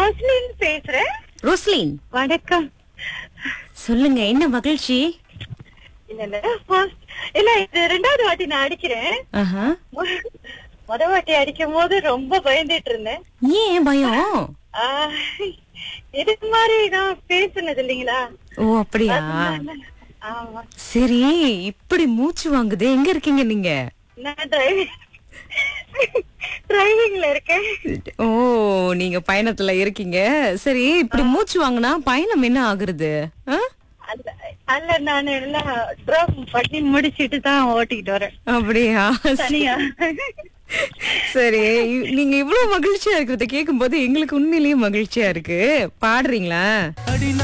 Roslin பேசுறேன் Roslin வணக்கம் சொல்லுங்க என்ன மகிழ்ச்சி இல்ல இல்ல first- இல்ல இது ரெண்டாவது வாட்டி நான் அடிக்கிறேன் ஆஹா மு- முத வாட்டி அடிக்கும் போது ரொம்ப பயந்துட்டு இருந்தேன் ஏன் பயம் ஆஹ், இது மாதிரி நான் பேசுனது இல்லைங்களா ஓ அப்படியா அதனால, ஆமா சரி இப்படி மூச்சு வாங்குது எங்க இருக்கீங்க நீங்க நான் டிரைவிங் டிரைவிங்ல இருக்கேன் ஓ நீங்க பயணத்துல இருக்கீங்க சரி இப்படி மூச்சு வாங்குனா பயணம் என்ன ஆகுறது ஆ? அல்ல அல்ல நான் எல்லாம் டிராப் பண்ணி முடிச்சிட்டு தான் ஓட்டிக்கிட்டு வரேன் அப்படியா தனியா சரி இ- நீங்க இவ்வளவு மகிழ்ச்சியா இருக்கிறத கேட்கும் போது எங்களுக்கு உண்மையிலேயே மகிழ்ச்சியா இருக்கு பாடுறீங்களா